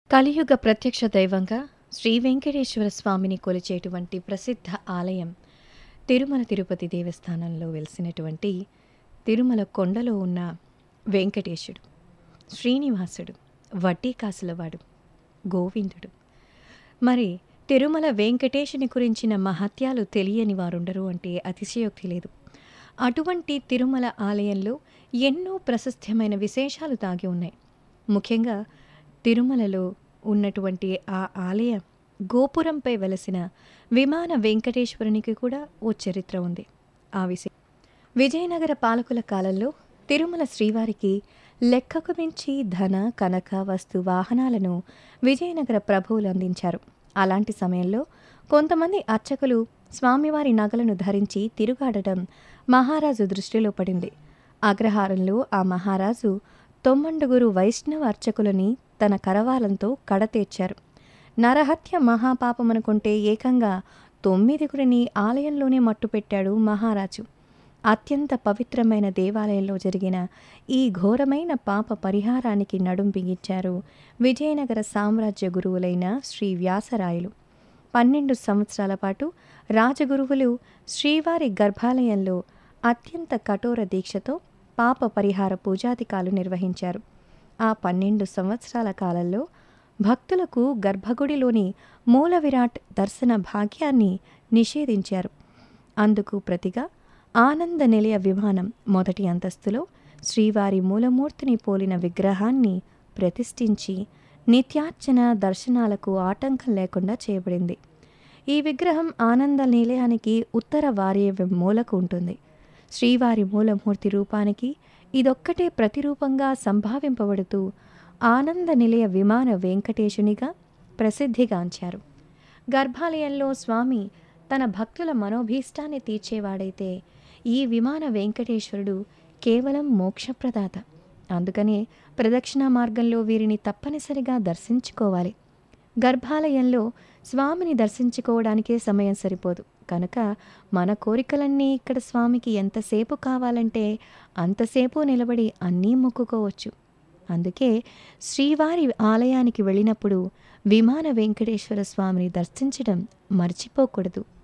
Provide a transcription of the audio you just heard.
కలియుగ ప్రత్యక్ష దైవంగా శ్రీ వెంకటేశ్వర స్వామిని కొలిచేటువంటి ప్రసిద్ధ ఆలయం తిరుమల తిరుపతి దేవస్థానంలో వెలిసినటువంటి తిరుమల కొండలో ఉన్న వెంకటేశుడు శ్రీనివాసుడు వడ్డీకాసులవాడు గోవిందుడు మరి తిరుమల వెంకటేశుని గురించిన మహత్యాలు తెలియని వారుండరు అంటే అతిశయోక్తి లేదు అటువంటి తిరుమల ఆలయంలో ఎన్నో ప్రశస్త్యమైన విశేషాలు దాగి ఉన్నాయి ముఖ్యంగా తిరుమలలో ఉన్నటువంటి ఆ ఆలయ గోపురంపై వెలసిన విమాన వెంకటేశ్వరునికి కూడా ఓ చరిత్ర ఉంది ఆ విషయం విజయనగర పాలకుల కాలంలో తిరుమల శ్రీవారికి లెక్కకు మించి ధన కనక వస్తు వాహనాలను విజయనగర ప్రభువులు అందించారు అలాంటి సమయంలో కొంతమంది అర్చకులు స్వామివారి నగలను ధరించి తిరుగాడటం మహారాజు దృష్టిలో పడింది అగ్రహారంలో ఆ మహారాజు తొమ్మండుగురు వైష్ణవ అర్చకులని తన కరవాలంతో కడతీర్చారు నరహత్య మహాపాపమనుకుంటే ఏకంగా తొమ్మిదిగురిని ఆలయంలోనే మట్టుపెట్టాడు మహారాజు అత్యంత పవిత్రమైన దేవాలయంలో జరిగిన ఈ ఘోరమైన పాప పరిహారానికి నడుం బిగించారు విజయనగర సామ్రాజ్య గురువులైన శ్రీ వ్యాసరాయలు పన్నెండు సంవత్సరాల పాటు రాజగురువులు శ్రీవారి గర్భాలయంలో అత్యంత కఠోర దీక్షతో పాప పరిహార పూజాధికాలు నిర్వహించారు ఆ పన్నెండు సంవత్సరాల కాలంలో భక్తులకు గర్భగుడిలోని మూల విరాట్ దర్శన భాగ్యాన్ని నిషేధించారు అందుకు ప్రతిగా ఆనంద నిలయ విమానం మొదటి అంతస్తులో శ్రీవారి మూలమూర్తిని పోలిన విగ్రహాన్ని ప్రతిష్ఠించి నిత్యార్చన దర్శనాలకు ఆటంకం లేకుండా చేయబడింది ఈ విగ్రహం ఆనంద నిలయానికి ఉత్తర వారియవ్యం మూలకు ఉంటుంది శ్రీవారి మూలమూర్తి రూపానికి ఇదొక్కటే ప్రతిరూపంగా సంభావింపబడుతూ ఆనంద నిలయ విమాన వెంకటేశునిగా ప్రసిద్ధిగాంచారు గర్భాలయంలో స్వామి తన భక్తుల మనోభీష్టాన్ని తీర్చేవాడైతే ఈ విమాన వెంకటేశ్వరుడు కేవలం మోక్షప్రదాత అందుకనే ప్రదక్షిణ మార్గంలో వీరిని తప్పనిసరిగా దర్శించుకోవాలి గర్భాలయంలో స్వామిని దర్శించుకోవడానికే సమయం సరిపోదు కనుక మన కోరికలన్నీ ఇక్కడ స్వామికి ఎంతసేపు కావాలంటే అంతసేపు నిలబడి అన్నీ మొక్కుకోవచ్చు అందుకే శ్రీవారి ఆలయానికి వెళ్ళినప్పుడు విమాన వెంకటేశ్వర స్వామిని దర్శించడం మర్చిపోకూడదు